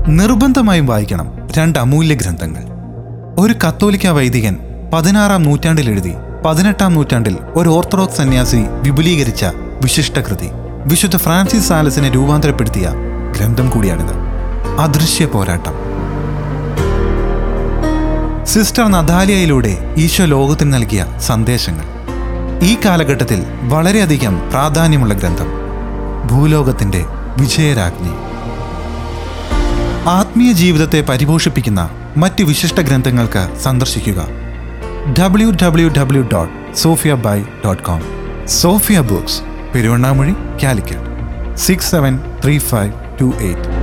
നിർബന്ധമായും വായിക്കണം രണ്ട് അമൂല്യ ഗ്രന്ഥങ്ങൾ ഒരു കത്തോലിക്ക വൈദികൻ പതിനാറാം നൂറ്റാണ്ടിൽ എഴുതി പതിനെട്ടാം നൂറ്റാണ്ടിൽ ഒരു ഓർത്തഡോക്സ് സന്യാസി വിപുലീകരിച്ച വിശിഷ്ട കൃതി വിശുദ്ധ ഫ്രാൻസിസ് സാലസിനെ രൂപാന്തരപ്പെടുത്തിയ ഗ്രന്ഥം കൂടിയാണിത് അദൃശ്യ പോരാട്ടം സിസ്റ്റർ നദാലിയയിലൂടെ ഈശോ ലോകത്തിന് നൽകിയ സന്ദേശങ്ങൾ ഈ കാലഘട്ടത്തിൽ വളരെയധികം പ്രാധാന്യമുള്ള ഗ്രന്ഥം ഭൂലോകത്തിന്റെ വിജയരാജ്ഞി ആത്മീയ ജീവിതത്തെ പരിപോഷിപ്പിക്കുന്ന മറ്റ് വിശിഷ്ട ഗ്രന്ഥങ്ങൾക്ക് സന്ദർശിക്കുക W W W dot Sophia by dot com Sophia books Peruvannamuzhi Calicut six seven three five two eight